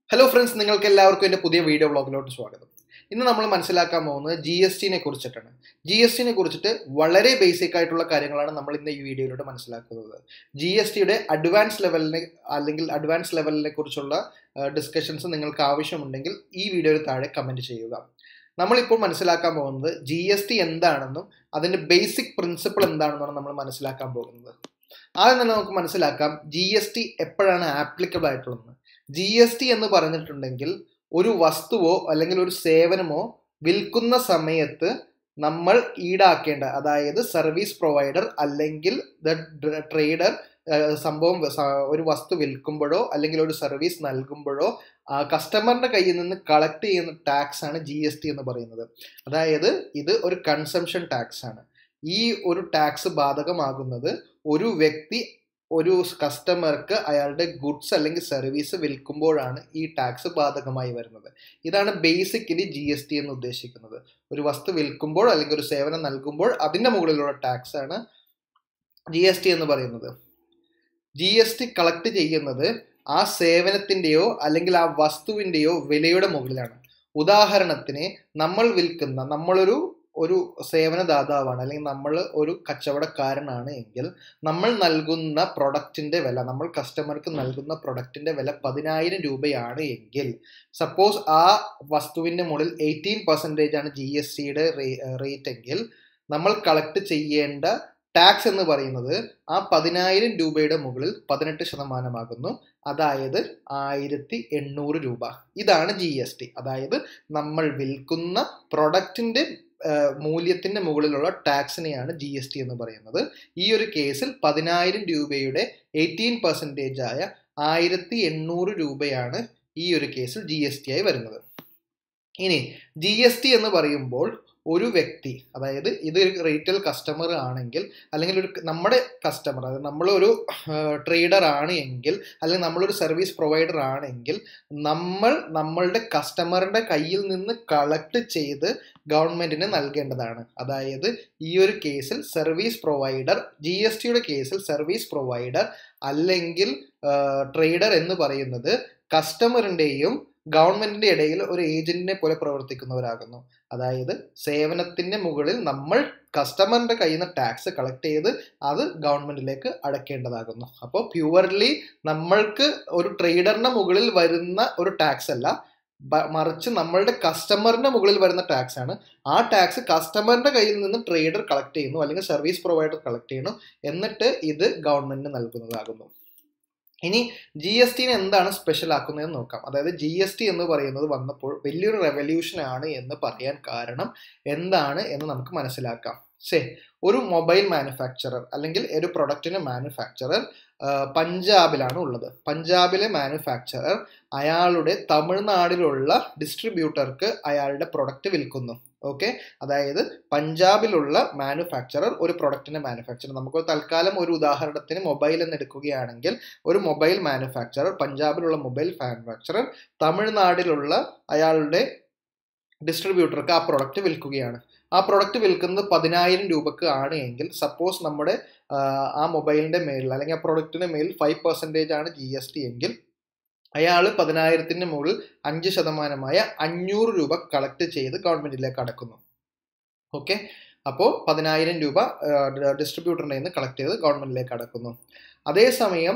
hello friends നിങ്ങൾക്ക് എല്ലാവർക്കും എൻ്റെ പുതിയ വീഡിയോ വ്ളോഗിലോട്ട് സ്വാഗതം ഇന്ന് നമ്മൾ മനസ്സിലാക്കാൻ പോകുന്നത് ജി എസ് ടിനെ കുറിച്ചിട്ടാണ് ജി എസ് ടിനെ കുറിച്ചിട്ട് വളരെ ബേസിക് ആയിട്ടുള്ള കാര്യങ്ങളാണ് നമ്മൾ ഇന്ന് ഈ വീഡിയോയിലൂടെ മനസ്സിലാക്കുന്നത് ജി എസ് ടിയുടെ അഡ്വാൻസ് ലെവലിനെ അല്ലെങ്കിൽ അഡ്വാൻസ് ലെവലിനെ കുറിച്ചുള്ള ഡിസ്കഷൻസ് നിങ്ങൾക്ക് ആവശ്യമുണ്ടെങ്കിൽ ഈ വീഡിയോയിൽ താഴെ കമൻറ്റ് ചെയ്യുക നമ്മളിപ്പോൾ മനസ്സിലാക്കാൻ പോകുന്നത് ജി എസ് ടി എന്താണെന്നും അതിൻ്റെ ബേസിക് പ്രിൻസിപ്പിൾ എന്താണെന്നാണ് നമ്മൾ മനസ്സിലാക്കാൻ പോകുന്നത് ആദ്യം തന്നെ നമുക്ക് മനസ്സിലാക്കാം ജി എസ് ടി എപ്പോഴാണ് ആപ്ലിക്കബിൾ ആയിട്ടുള്ളത് ജി എസ് ടി എന്ന് പറഞ്ഞിട്ടുണ്ടെങ്കിൽ ഒരു വസ്തുവോ അല്ലെങ്കിൽ ഒരു സേവനമോ വിൽക്കുന്ന സമയത്ത് നമ്മൾ ഈടാക്കേണ്ട അതായത് സർവീസ് പ്രൊവൈഡർ അല്ലെങ്കിൽ ദ ട്രേഡർ സംഭവം ഒരു വസ്തു വിൽക്കുമ്പോഴോ അല്ലെങ്കിൽ ഒരു സർവീസ് നൽകുമ്പോഴോ കസ്റ്റമറിന്റെ കയ്യിൽ നിന്ന് കളക്ട് ചെയ്യുന്ന ടാക്സ് ആണ് ജി എസ് ടി എന്ന് പറയുന്നത് അതായത് ഇത് ഒരു കൺസംഷൻ ടാക്സ് ആണ് ഈ ഒരു ടാക്സ് ബാധകമാകുന്നത് ഒരു വ്യക്തി ഒരു കസ്റ്റമർക്ക് അയാളുടെ ഗുഡ്സ് അല്ലെങ്കിൽ സർവീസ് വിൽക്കുമ്പോഴാണ് ഈ ടാക്സ് ബാധകമായി വരുന്നത് ഇതാണ് ബേസിക്കലി ജി എസ് ടി എന്ന് ഉദ്ദേശിക്കുന്നത് ഒരു വസ്തു വിൽക്കുമ്പോൾ അല്ലെങ്കിൽ ഒരു സേവനം നൽകുമ്പോൾ അതിൻ്റെ മുകളിലുള്ള ടാക്സ് ആണ് ജി എസ് ടി എന്ന് പറയുന്നത് ജി എസ് ടി കളക്ട് ചെയ്യുന്നത് ആ സേവനത്തിൻ്റെയോ അല്ലെങ്കിൽ ആ വസ്തുവിൻ്റെയോ വിലയുടെ മുകളിലാണ് ഉദാഹരണത്തിന് നമ്മൾ വിൽക്കുന്ന നമ്മളൊരു ഒരു സേവനദാതാവാണ് അല്ലെങ്കിൽ നമ്മൾ ഒരു കച്ചവടക്കാരനാണ് എങ്കിൽ നമ്മൾ നൽകുന്ന പ്രൊഡക്റ്റിന്റെ വില നമ്മൾ കസ്റ്റമർക്ക് നൽകുന്ന പ്രൊഡക്റ്റിന്റെ വില പതിനായിരം രൂപയാണ് എങ്കിൽ സപ്പോസ് ആ വസ്തുവിന്റെ മുകളിൽ എയ്റ്റീൻ പെർസെൻറ്റേജ് ആണ് ജി എസ് ടിയുടെ റേറ്റ് എങ്കിൽ നമ്മൾ കളക്ട് ചെയ്യേണ്ട ടാക്സ് എന്ന് പറയുന്നത് ആ പതിനായിരം രൂപയുടെ മുകളിൽ പതിനെട്ട് ശതമാനമാകുന്നു അതായത് ആയിരത്തി എണ്ണൂറ് രൂപ ഇതാണ് ജി എസ് ടി അതായത് നമ്മൾ വിൽക്കുന്ന പ്രൊഡക്റ്റിന്റെ മൂല്യത്തിന്റെ മുകളിലുള്ള ടാക്സിനെയാണ് ജി എസ് ടി എന്ന് പറയുന്നത് ഈ ഒരു കേസിൽ പതിനായിരം രൂപയുടെ എയ്റ്റീൻ പെർസെൻറ്റേജ് ആയ ആയിരത്തി എണ്ണൂറ് രൂപയാണ് ഈ ഒരു കേസിൽ ജി എസ് ടി ആയി വരുന്നത് ഇനി ജി എസ് ടി എന്ന് പറയുമ്പോൾ ഒരു വ്യക്തി അതായത് ഇത് റീറ്റെയിൽ കസ്റ്റമർ ആണെങ്കിൽ അല്ലെങ്കിൽ ഒരു നമ്മുടെ കസ്റ്റമർ അതായത് നമ്മളൊരു ട്രേഡർ ആണ് എങ്കിൽ അല്ലെങ്കിൽ നമ്മളൊരു സർവീസ് പ്രൊവൈഡർ ആണെങ്കിൽ നമ്മൾ നമ്മളുടെ കസ്റ്റമറുടെ കയ്യിൽ നിന്ന് കളക്ട് ചെയ്ത് ഗവൺമെന്റിന് നൽകേണ്ടതാണ് അതായത് ഈ ഒരു കേസിൽ സർവീസ് പ്രൊവൈഡർ ജി എസ് ടിയുടെ കേസിൽ സർവീസ് പ്രൊവൈഡർ അല്ലെങ്കിൽ ട്രേഡർ എന്ന് പറയുന്നത് കസ്റ്റമറിൻ്റെയും ഗവൺമെന്റിന്റെ ഇടയിൽ ഒരു ഏജന്റിനെ പോലെ പ്രവർത്തിക്കുന്നവരാകുന്നു അതായത് സേവനത്തിന്റെ മുകളിൽ നമ്മൾ കസ്റ്റമറിന്റെ കയ്യിൽ നിന്ന് ടാക്സ് കളക്ട് ചെയ്ത് അത് ഗവൺമെന്റിലേക്ക് അടയ്ക്കേണ്ടതാകുന്നു അപ്പോൾ പ്യുവർലി നമ്മൾക്ക് ഒരു ട്രേഡറിന്റെ മുകളിൽ വരുന്ന ഒരു ടാക്സ് അല്ല മറിച്ച് നമ്മളുടെ കസ്റ്റമറിന്റെ മുകളിൽ വരുന്ന ടാക്സ് ആണ് ആ ടാക്സ് കസ്റ്റമറിന്റെ കയ്യിൽ നിന്ന് ട്രേഡർ കളക്ട് ചെയ്യുന്നു അല്ലെങ്കിൽ സർവീസ് പ്രൊവൈഡർ കളക്ട് ചെയ്യുന്നു എന്നിട്ട് ഇത് ഗവൺമെന്റിന് നൽകുന്നതാകുന്നു ഇനി ജി എസ് ടിനെ എന്താണ് സ്പെഷ്യൽ ആക്കുന്നതെന്ന് നോക്കാം അതായത് ജി എസ് ടി എന്ന് പറയുന്നത് വന്നപ്പോൾ വലിയൊരു റെവല്യൂഷൻ ആണ് എന്ന് പറയാൻ കാരണം എന്താണ് എന്ന് നമുക്ക് മനസ്സിലാക്കാം ശേ ഒരു മൊബൈൽ മാനുഫാക്ചറർ അല്ലെങ്കിൽ ഒരു പ്രൊഡക്റ്റിന്റെ മാനുഫാക്ചറർ പഞ്ചാബിലാണ് ഉള്ളത് പഞ്ചാബിലെ മാനുഫാക്ചറർ അയാളുടെ തമിഴ്നാടിലുള്ള ഡിസ്ട്രിബ്യൂട്ടർക്ക് അയാളുടെ പ്രൊഡക്റ്റ് വിൽക്കുന്നു ഓക്കെ അതായത് പഞ്ചാബിലുള്ള മാനുഫാക്ചറർ ഒരു പ്രൊഡക്റ്റിന്റെ മാനുഫാക്ചർ നമുക്ക് തൽക്കാലം ഒരു ഉദാഹരണത്തിന് മൊബൈൽ എന്ന് എടുക്കുകയാണെങ്കിൽ ഒരു മൊബൈൽ മാനുഫാക്ചറർ പഞ്ചാബിലുള്ള മൊബൈൽ മാനുഫാക്ചറർ തമിഴ്നാടിലുള്ള അയാളുടെ ഡിസ്ട്രിബ്യൂട്ടർക്ക് ആ പ്രൊഡക്റ്റ് വിൽക്കുകയാണ് ആ പ്രൊഡക്റ്റ് വിൽക്കുന്നത് പതിനായിരം രൂപക്ക് ആണ് എങ്കിൽ സപ്പോസ് നമ്മുടെ ആ മൊബൈലിന്റെ മേലിൽ അല്ലെങ്കിൽ ആ പ്രൊഡക്റ്റിന്റെ മേലിൽ ഫൈവ് പെർസെൻറ്റേജ് ആണ് ജി എസ് ടി എങ്കിൽ അയാൾ പതിനായിരത്തിന് മുകളിൽ അഞ്ച് ശതമാനമായ അഞ്ഞൂറ് രൂപ കളക്ട് ചെയ്ത് ഗവൺമെന്റിലേക്ക് അടക്കുന്നു ഓക്കെ അപ്പോൾ പതിനായിരം രൂപ ഡിസ്ട്രിബ്യൂട്ടറിൻ്റെ നിന്ന് കളക്ട് ചെയ്ത് ഗവൺമെന്റിലേക്ക് അടക്കുന്നു അതേസമയം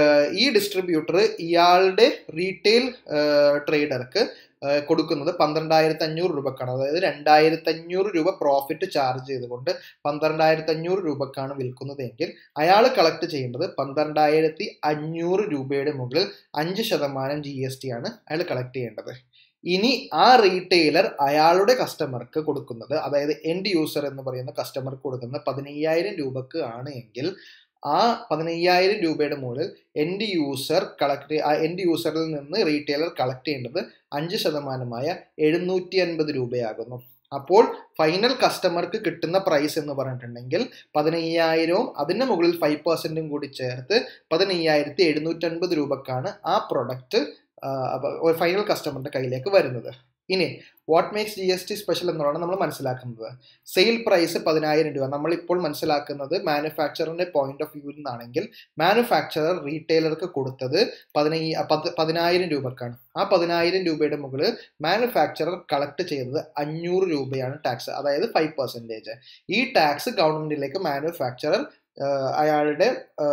ഈ ഡിസ്ട്രിബ്യൂട്ടർ ഇയാളുടെ റീറ്റെയിൽ ട്രേഡർക്ക് കൊടുക്കുന്നത് പന്ത്രണ്ടായിരത്തി അഞ്ഞൂറ് രൂപക്കാണ് അതായത് രണ്ടായിരത്തി അഞ്ഞൂറ് രൂപ പ്രോഫിറ്റ് ചാർജ് ചെയ്തുകൊണ്ട് പന്ത്രണ്ടായിരത്തി അഞ്ഞൂറ് രൂപക്കാണ് വിൽക്കുന്നതെങ്കിൽ അയാൾ കളക്ട് ചെയ്യേണ്ടത് പന്ത്രണ്ടായിരത്തി അഞ്ഞൂറ് രൂപയുടെ മുകളിൽ അഞ്ച് ശതമാനം ജി എസ് ടി ആണ് അയാൾ കളക്ട് ചെയ്യേണ്ടത് ഇനി ആ റീറ്റെയിലർ അയാളുടെ കസ്റ്റമർക്ക് കൊടുക്കുന്നത് അതായത് എൻഡ് യൂസർ എന്ന് പറയുന്ന കസ്റ്റമർക്ക് കൊടുക്കുന്നത് പതിനയ്യായിരം രൂപക്ക് ആണ് എങ്കിൽ ആ പതിനയ്യായിരം രൂപയുടെ മുകളിൽ എൻഡ് യൂസർ കളക്ട് ആ എൻഡ് യൂസറിൽ നിന്ന് റീറ്റെയിലർ കളക്ട് ചെയ്യേണ്ടത് അഞ്ച് ശതമാനമായ എഴുന്നൂറ്റി അൻപത് രൂപയാകുന്നു അപ്പോൾ ഫൈനൽ കസ്റ്റമർക്ക് കിട്ടുന്ന പ്രൈസ് എന്ന് പറഞ്ഞിട്ടുണ്ടെങ്കിൽ പതിനയ്യായിരവും അതിന് മുകളിൽ ഫൈവ് പെർസെൻറ്റും കൂടി ചേർത്ത് പതിനയ്യായിരത്തി എഴുന്നൂറ്റൻപത് രൂപക്കാണ് ആ പ്രൊഡക്റ്റ് ഫൈനൽ കസ്റ്റമറിന്റെ കയ്യിലേക്ക് വരുന്നത് ഇനി what makes G S T special എന്നുള്ളതാണ് നമ്മൾ മനസ്സിലാക്കുന്നത് സെയിൽ പ്രൈസ് പതിനായിരം രൂപ നമ്മളിപ്പോൾ മനസ്സിലാക്കുന്നത് മാനുഫാക്ചറിന്റെ പോയിന്റ് ഓഫ് വ്യൂവിൽ നിന്നാണെങ്കിൽ മാനുഫാക്ചറർ റീറ്റെയിലർക്ക് കൊടുത്തത് പതിനൈ പതിനായിരം രൂപക്കാണ് ആ പതിനായിരം രൂപയുടെ മുകളിൽ മാനുഫാക്ചറർ കളക്ട് ചെയ്തത് അഞ്ഞൂറ് രൂപയാണ് ടാക്സ് അതായത് ഫൈവ് പെർസെൻറ്റേജ് ഈ ടാക്സ് ഗവൺമെന്റിലേക്ക് മാനുഫാക്ചറർ അയാളുടെ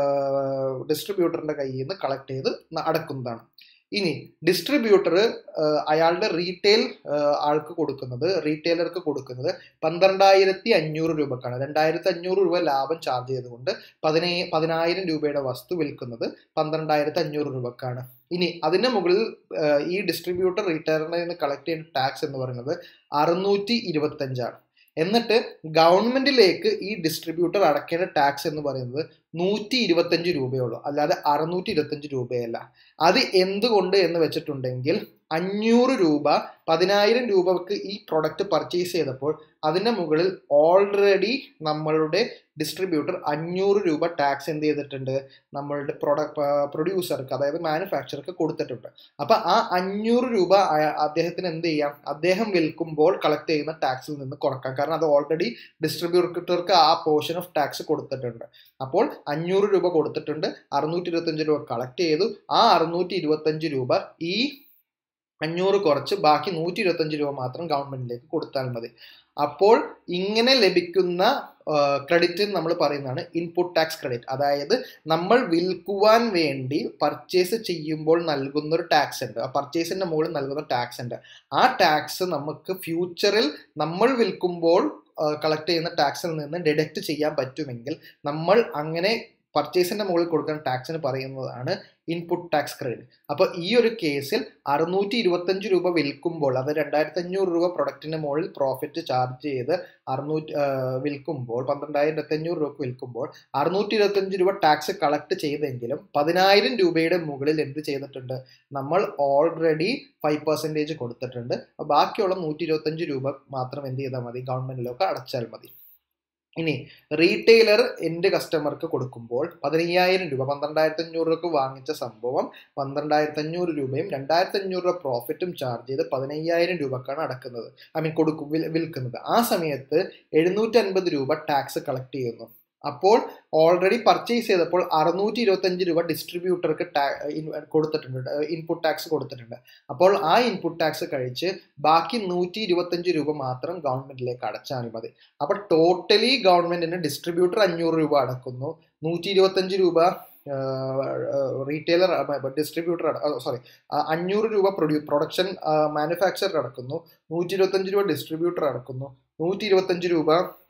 ഡിസ്ട്രിബ്യൂട്ടറിന്റെ കയ്യിൽ നിന്ന് കളക്ട് ചെയ്ത് അടക്കുന്നതാണ് ഇനി ഡിസ്ട്രിബ്യൂട്ടർ അയാളുടെ റീറ്റെയിൽ ആൾക്ക് കൊടുക്കുന്നത് റീറ്റെയിലർക്ക് കൊടുക്കുന്നത് പന്ത്രണ്ടായിരത്തി അഞ്ഞൂറ് രൂപക്കാണ് രണ്ടായിരത്തി അഞ്ഞൂറ് രൂപ ലാഭം ചാർജ് ചെയ്തുകൊണ്ട് പതിനേ പതിനായിരം രൂപയുടെ വസ്തു വിൽക്കുന്നത് പന്ത്രണ്ടായിരത്തി അഞ്ഞൂറ് രൂപക്കാണ് ഇനി അതിന് മുകളിൽ ഈ ഡിസ്ട്രിബ്യൂട്ടർ റീറ്റെയിലറിൽ നിന്ന് കളക്ട് ചെയ്യുന്ന ടാക്സ് എന്ന് പറയുന്നത് അറുന്നൂറ്റി ഇരുപത്തഞ്ചാണ് എന്നിട്ട് ഗവൺമെന്റിലേക്ക് ഈ ഡിസ്ട്രിബ്യൂട്ടർ അടയ്ക്കേണ്ട ടാക്സ് എന്ന് പറയുന്നത് നൂറ്റി ഇരുപത്തഞ്ച് രൂപയുള്ളൂ അല്ലാതെ അറുന്നൂറ്റി ഇരുപത്തഞ്ച് രൂപയല്ല അത് എന്തുകൊണ്ട് എന്ന് വെച്ചിട്ടുണ്ടെങ്കിൽ അഞ്ഞൂറ് രൂപ പതിനായിരം രൂപക്ക് ഈ പ്രൊഡക്റ്റ് പർച്ചേസ് ചെയ്തപ്പോൾ അതിൻ്റെ മുകളിൽ ഓൾറെഡി നമ്മളുടെ ഡിസ്ട്രിബ്യൂട്ടർ അഞ്ഞൂറ് രൂപ ടാക്സ് എന്ത് ചെയ്തിട്ടുണ്ട് നമ്മളുടെ പ്രൊഡക്റ്റ് പ്രൊഡ്യൂസർക്ക് അതായത് മാനുഫാക്ചർക്ക് കൊടുത്തിട്ടുണ്ട് അപ്പം ആ അഞ്ഞൂറ് രൂപ അദ്ദേഹത്തിന് എന്ത് ചെയ്യാം അദ്ദേഹം വിൽക്കുമ്പോൾ കളക്ട് ചെയ്യുന്ന ടാക്സിൽ നിന്ന് കുറക്കാം കാരണം അത് ഓൾറെഡി ഡിസ്ട്രിബ്യൂട്ടർക്ക് ആ പോർഷൻ ഓഫ് ടാക്സ് കൊടുത്തിട്ടുണ്ട് അപ്പോൾ അഞ്ഞൂറ് രൂപ കൊടുത്തിട്ടുണ്ട് അറുന്നൂറ്റി ഇരുപത്തഞ്ച് രൂപ കളക്ട് ചെയ്തു ആ അറുന്നൂറ്റി ഇരുപത്തഞ്ച് രൂപ ഈ അഞ്ഞൂറ് കുറച്ച് ബാക്കി നൂറ്റി ഇരുപത്തഞ്ച് രൂപ മാത്രം ഗവൺമെന്റിലേക്ക് കൊടുത്താൽ മതി അപ്പോൾ ഇങ്ങനെ ലഭിക്കുന്ന ക്രെഡിറ്റ് നമ്മൾ പറയുന്നതാണ് ഇൻപുട്ട് ടാക്സ് ക്രെഡിറ്റ് അതായത് നമ്മൾ വിൽക്കുവാൻ വേണ്ടി പർച്ചേസ് ചെയ്യുമ്പോൾ നൽകുന്ന ഒരു ടാക്സ് ഉണ്ട് ആ പർച്ചേസിന്റെ മുകളിൽ നൽകുന്ന ടാക്സ് ഉണ്ട് ആ ടാക്സ് നമുക്ക് ഫ്യൂച്ചറിൽ നമ്മൾ വിൽക്കുമ്പോൾ കളക്ട് ചെയ്യുന്ന ടാക്സിൽ നിന്ന് ഡിഡക്റ്റ് ചെയ്യാൻ പറ്റുമെങ്കിൽ നമ്മൾ അങ്ങനെ പർച്ചേസിന്റെ മുകളിൽ കൊടുക്കുന്ന ടാക്സിന് പറയുന്നതാണ് ഇൻപുട്ട് ടാക്സ് ക്രെഡിറ്റ് അപ്പോൾ ഈ ഒരു കേസിൽ അറുന്നൂറ്റി ഇരുപത്തഞ്ച് രൂപ വിൽക്കുമ്പോൾ അത് രണ്ടായിരത്തി അഞ്ഞൂറ് രൂപ പ്രൊഡക്റ്റിന്റെ മുകളിൽ പ്രോഫിറ്റ് ചാർജ് ചെയ്ത് അറുന്നൂറ്റി വിൽക്കുമ്പോൾ പന്ത്രണ്ടായിരത്തി അഞ്ഞൂറ് രൂപ വിൽക്കുമ്പോൾ അറുന്നൂറ്റി ഇരുപത്തഞ്ച് രൂപ ടാക്സ് കളക്ട് ചെയ്തെങ്കിലും പതിനായിരം രൂപയുടെ മുകളിൽ എന്ത് ചെയ്തിട്ടുണ്ട് നമ്മൾ ഓൾറെഡി ഫൈവ് പെർസെൻറ്റേജ് കൊടുത്തിട്ടുണ്ട് ബാക്കിയുള്ള നൂറ്റി ഇരുപത്തഞ്ച് രൂപ മാത്രം എന്ത് ചെയ്താൽ മതി ഗവൺമെന്റിലൊക്കെ അടച്ചാൽ മതി ഇനി റീറ്റെയിലർ എൻ്റെ കസ്റ്റമർക്ക് കൊടുക്കുമ്പോൾ പതിനയ്യായിരം രൂപ പന്ത്രണ്ടായിരത്തി അഞ്ഞൂറ് രൂപക്ക് വാങ്ങിച്ച സംഭവം പന്ത്രണ്ടായിരത്തി അഞ്ഞൂറ് രൂപയും രണ്ടായിരത്തി അഞ്ഞൂറ് രൂപ പ്രോഫിറ്റും ചാർജ് ചെയ്ത് പതിനയ്യായിരം രൂപക്കാണ് അടക്കുന്നത് ഐ മീൻ കൊടുക്കും വിൽക്കുന്നത് ആ സമയത്ത് എഴുന്നൂറ്റി അൻപത് രൂപ ടാക്സ് കളക്ട് ചെയ്യുന്നു അപ്പോൾ ഓൾറെഡി പർച്ചേസ് ചെയ്തപ്പോൾ അറുന്നൂറ്റി ഇരുപത്തഞ്ച് രൂപ ഡിസ്ട്രിബ്യൂട്ടർക്ക് കൊടുത്തിട്ടുണ്ട് ഇൻപുട്ട് ടാക്സ് കൊടുത്തിട്ടുണ്ട് അപ്പോൾ ആ ഇൻപുട്ട് ടാക്സ് കഴിച്ച് ബാക്കി നൂറ്റി ഇരുപത്തഞ്ച് രൂപ മാത്രം ഗവൺമെന്റിലേക്ക് അടച്ചാൽ മതി അപ്പോൾ ടോട്ടലി ഗവൺമെന്റിന് ഡിസ്ട്രിബ്യൂട്ടർ അഞ്ഞൂറ് രൂപ അടക്കുന്നു നൂറ്റി ഇരുപത്തഞ്ച് രൂപ റീറ്റെയിലർ ഡിസ്ട്രിബ്യൂട്ടർ സോറി അഞ്ഞൂറ് രൂപ പ്രൊഡ്യൂ പ്രൊഡക്ഷൻ മാനുഫാക്ചറർ അടക്കുന്നു നൂറ്റി ഇരുപത്തഞ്ച് രൂപ ഡിസ്ട്രിബ്യൂട്ടർ അടക്കുന്നു നൂറ്റി ഇരുപത്തഞ്ച് രൂപ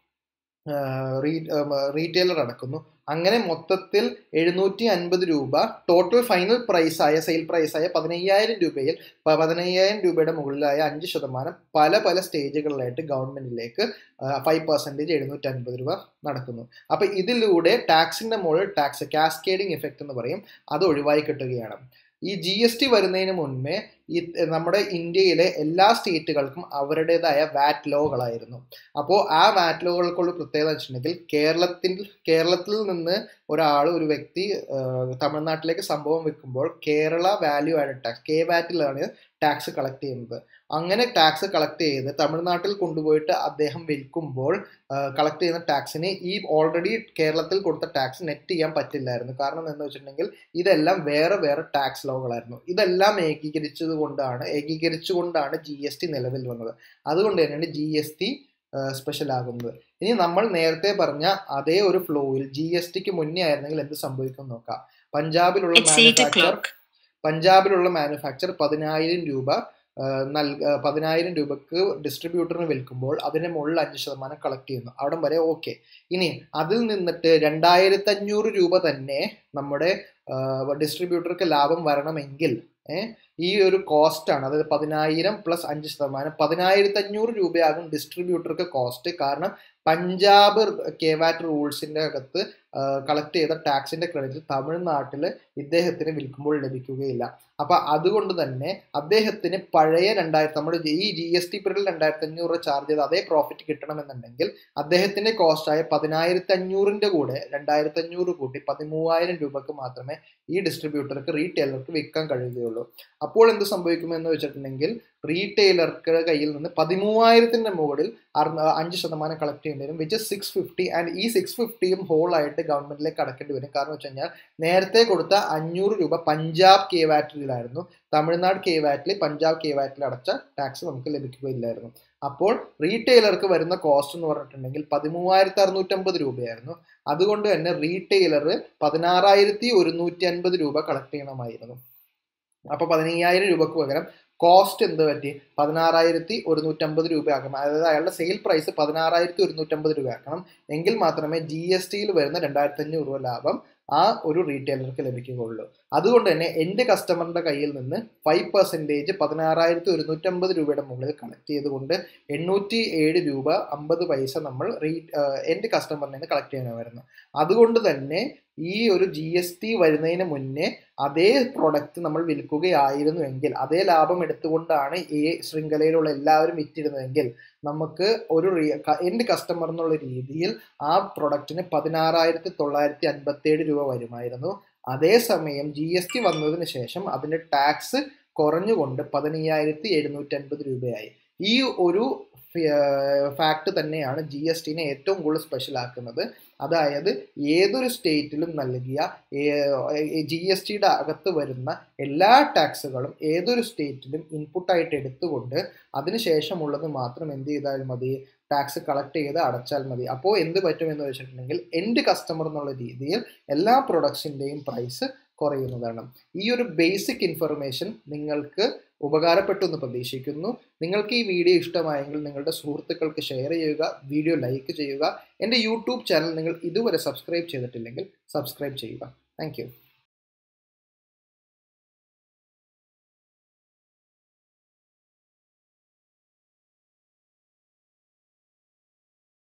റീറ്റെയിലർ അടക്കുന്നു അങ്ങനെ മൊത്തത്തിൽ എഴുന്നൂറ്റി അൻപത് രൂപ ടോട്ടൽ ഫൈനൽ പ്രൈസ് ആയ സെയിൽ പ്രൈസ് ആയ പതിനയ്യായിരം രൂപയിൽ പതിനയ്യായിരം രൂപയുടെ മുകളിലായ അഞ്ച് ശതമാനം പല പല സ്റ്റേജുകളിലായിട്ട് ഗവൺമെന്റിലേക്ക് ഫൈവ് പെർസെൻറ്റേജ് എഴുന്നൂറ്റി അൻപത് രൂപ നടക്കുന്നു അപ്പം ഇതിലൂടെ ടാക്സിന്റെ മുകളിൽ ടാക്സ് കാസ്കേഡിംഗ് എഫക്റ്റ് എന്ന് പറയും അത് ഒഴിവായി കിട്ടുകയാണ് ഈ ജി എസ് ടി വരുന്നതിന് മുൻപേ ഈ നമ്മുടെ ഇന്ത്യയിലെ എല്ലാ സ്റ്റേറ്റുകൾക്കും അവരുടേതായ വാറ്റ് ലോകളായിരുന്നു അപ്പോൾ ആ വാറ്റ് ലോകൾക്കുള്ള പ്രത്യേകത വെച്ചിട്ടുണ്ടെങ്കിൽ കേരളത്തിൽ കേരളത്തിൽ നിന്ന് ഒരാൾ ഒരു വ്യക്തി തമിഴ്നാട്ടിലേക്ക് സംഭവം വെക്കുമ്പോൾ Kerala value add tax K വാറ്റിലാണ് ടാക്സ് കളക്ട് ചെയ്യുന്നത് അങ്ങനെ ടാക്സ് കളക്ട് ചെയ്ത് തമിഴ്നാട്ടിൽ കൊണ്ടുപോയിട്ട് അദ്ദേഹം വിൽക്കുമ്പോൾ കളക്ട് ചെയ്യുന്ന ടാക്സിന് ഈ ഓൾറെഡി കേരളത്തിൽ കൊടുത്ത ടാക്സ് നെറ്റ് ചെയ്യാൻ പറ്റില്ലായിരുന്നു കാരണം എന്ന് വെച്ചിട്ടുണ്ടെങ്കിൽ ഇതെല്ലാം വേറെ വേറെ ടാക്സ് ലോകളായിരുന്നു ഇതെല്ലാം ഏകീകരിച്ചത് കൊണ്ടാണ് ഏകീകരിച്ചുകൊണ്ടാണ് ജി എസ് ടി നിലവിൽ വന്നത് അതുകൊണ്ട് തന്നെയാണ് ജി എസ് ടി സ്പെഷ്യൽ ആകുന്നത് ഇനി നമ്മൾ നേരത്തെ പറഞ്ഞ അതേ ഒരു ഫ്ലോയിൽ ജി എസ് ടിക്ക് മുന്നേ ആയിരുന്നെങ്കിൽ എന്ത് സംഭവിക്കും നോക്കാം പഞ്ചാബിലുള്ള മാനുഫാക്ചർ പഞ്ചാബിലുള്ള മാനുഫാക്ചർ പതിനായിരം രൂപ നൽക പതിനായിരം രൂപക്ക് ഡിസ്ട്രിബ്യൂട്ടറിന് വിൽക്കുമ്പോൾ അതിന് മുകളിൽ അഞ്ച് ശതമാനം കളക്ട് ചെയ്യുന്നു അവിടം വരെ ഓക്കെ ഇനി അതിൽ നിന്നിട്ട് രണ്ടായിരത്തി അഞ്ഞൂറ് രൂപ തന്നെ നമ്മുടെ ഡിസ്ട്രിബ്യൂട്ടർക്ക് ലാഭം വരണമെങ്കിൽ ഈ ഒരു കോസ്റ്റ് ആണ് അതായത് പതിനായിരം പ്ലസ് അഞ്ച് ശതമാനം പതിനായിരത്തി അഞ്ഞൂറ് രൂപയാകും ഡിസ്ട്രിബ്യൂട്ടർക്ക് കോസ്റ്റ് കാരണം പഞ്ചാബ് കെ വാറ്റ് റൂൾസിന്റെ അകത്ത് കളക്ട് ചെയ്ത ടാക്സിന്റെ ക്രെഡിറ്റ് തമിഴ്നാട്ടിൽ ഇദ്ദേഹത്തിന് വിൽക്കുമ്പോൾ ലഭിക്കുകയില്ല അപ്പൊ അതുകൊണ്ട് തന്നെ അദ്ദേഹത്തിന് പഴയ രണ്ടായിരത്തി നമ്മുടെ ഈ ജി എസ് ടി പീരീഡിൽ രണ്ടായിരത്തി അഞ്ഞൂറ് രൂപ ചാർജ് ചെയ്ത് അതേ പ്രോഫിറ്റ് കിട്ടണമെന്നുണ്ടെങ്കിൽ അദ്ദേഹത്തിന്റെ കോസ്റ്റ് ആയ പതിനായിരത്തി അഞ്ഞൂറിന്റെ കൂടെ രണ്ടായിരത്തി അഞ്ഞൂറ് കൂട്ടി പതിമൂവായിരം രൂപക്ക് മാത്രമേ ഈ ഡിസ്ട്രിബ്യൂട്ടർക്ക് റീറ്റെയിലർക്ക് വിൽക്കാൻ കഴിയുകയുള്ളൂ അപ്പോൾ എന്ത് സംഭവിക്കുമെന്ന് വെച്ചിട്ടുണ്ടെങ്കിൽ റീറ്റെയിലർക്ക് കയ്യിൽ നിന്ന് പതിമൂവായിരത്തിന്റെ മുകളിൽ അഞ്ച് ശതമാനം കളക്ട് ചെയ്യേണ്ടി വരും വിച്ച് സിക്സ് ഫിഫ്റ്റി ആൻഡ് ഈ സിക്സ് ഫിഫ്റ്റിയും ഹോളായിട്ട് ഗവൺമെന്റിലേക്ക് അടക്കേണ്ടി വരും കാരണം വെച്ച് കഴിഞ്ഞാൽ നേരത്തെ കൊടുത്ത അഞ്ഞൂറ് രൂപ പഞ്ചാബ് കെ വാറ്റിലായിരുന്നു തമിഴ്നാട് കെ വാറ്റിൽ പഞ്ചാബ് കെ വാറ്റിൽ അടച്ച ടാക്സ് നമുക്ക് ലഭിക്കുകയില്ലായിരുന്നു അപ്പോൾ റീറ്റെയിലർക്ക് വരുന്ന കോസ്റ്റ് എന്ന് പറഞ്ഞിട്ടുണ്ടെങ്കിൽ പതിമൂവായിരത്തി അറുന്നൂറ്റമ്പത് രൂപയായിരുന്നു അതുകൊണ്ട് തന്നെ റീറ്റെയിലർ പതിനാറായിരത്തി ഒരുന്നൂറ്റി അൻപത് രൂപ കളക്ട് ചെയ്യണമായിരുന്നു അപ്പോൾ പതിനയ്യായിരം രൂപക്ക് പകരം കോസ്റ്റ് എന്ത് പറ്റി പതിനാറായിരത്തി ഒരുന്നൂറ്റമ്പത് രൂപയാക്കണം അതായത് അയാളുടെ സെയിൽ പ്രൈസ് പതിനാറായിരത്തി ഒരുന്നൂറ്റമ്പത് രൂപയാക്കണം എങ്കിൽ മാത്രമേ ജി എസ് ടിയിൽ വരുന്ന രണ്ടായിരത്തി അഞ്ഞൂറ് രൂപ ലാഭം ആ ഒരു റീറ്റെയിലർക്ക് ലഭിക്കുകയുള്ളൂ അതുകൊണ്ട് തന്നെ എൻ്റെ കസ്റ്റമറിൻ്റെ കയ്യിൽ നിന്ന് ഫൈവ് പെർസെൻറ്റേജ് പതിനാറായിരത്തി ഒരുന്നൂറ്റമ്പത് രൂപയുടെ മുകളിൽ കളക്ട് ചെയ്തുകൊണ്ട് എണ്ണൂറ്റി ഏഴ് രൂപ അമ്പത് പൈസ നമ്മൾ റീ എൻ്റെ കസ്റ്റമറിൽ നിന്ന് കളക്ട് ചെയ്യാനാണ് അതുകൊണ്ട് തന്നെ ഈ ഒരു ജി എസ് ടി വരുന്നതിന് മുന്നേ അതേ പ്രോഡക്റ്റ് നമ്മൾ വിൽക്കുകയായിരുന്നു എങ്കിൽ അതേ ലാഭം എടുത്തുകൊണ്ടാണ് ഈ ശൃംഖലയിലുള്ള എല്ലാവരും വിറ്റിരുന്നതെങ്കിൽ നമുക്ക് ഒരു എൻ്റെ കസ്റ്റമർ എന്നുള്ള രീതിയിൽ ആ പ്രൊഡക്റ്റിന് പതിനാറായിരത്തി തൊള്ളായിരത്തി അൻപത്തി ഏഴ് രൂപ വരുമായിരുന്നു അതേസമയം ജി എസ് ടി വന്നതിന് ശേഷം അതിൻ്റെ ടാക്സ് കുറഞ്ഞുകൊണ്ട് പതിനയ്യായിരത്തി എഴുന്നൂറ്റി അൻപത് രൂപയായി ഈ ഒരു ഫാക്ട് തന്നെയാണ് ജി എസ് ടിനെ ഏറ്റവും കൂടുതൽ സ്പെഷ്യൽ ആക്കുന്നത് അതായത് ഏതൊരു സ്റ്റേറ്റിലും നൽകിയ ജി എസ് ടിയുടെ അകത്ത് വരുന്ന എല്ലാ ടാക്സുകളും ഏതൊരു സ്റ്റേറ്റിലും ഇൻപുട്ടായിട്ട് എടുത്തുകൊണ്ട് അതിനുശേഷമുള്ളത് മാത്രം എന്ത് ചെയ്താൽ മതി ടാക്സ് കളക്ട് ചെയ്ത് അടച്ചാൽ മതി അപ്പോൾ എന്ത് പറ്റുമെന്ന് വെച്ചിട്ടുണ്ടെങ്കിൽ എൻ്റെ കസ്റ്റമർ എന്നുള്ള രീതിയിൽ എല്ലാ പ്രൊഡക്ട്സിൻ്റെയും പ്രൈസ് കുറയുന്നതാണ് ഈ ഒരു ബേസിക് ഇൻഫർമേഷൻ നിങ്ങൾക്ക് ഉപകാരപ്പെട്ടു എന്ന് പ്രതീക്ഷിക്കുന്നു നിങ്ങൾക്ക് ഈ വീഡിയോ ഇഷ്ടമായെങ്കിൽ നിങ്ങളുടെ സുഹൃത്തുക്കൾക്ക് ഷെയർ ചെയ്യുക വീഡിയോ ലൈക്ക് ചെയ്യുക എൻ്റെ യൂട്യൂബ് ചാനൽ നിങ്ങൾ ഇതുവരെ സബ്സ്ക്രൈബ് ചെയ്തിട്ടില്ലെങ്കിൽ സബ്സ്ക്രൈബ് ചെയ്യുക താങ്ക്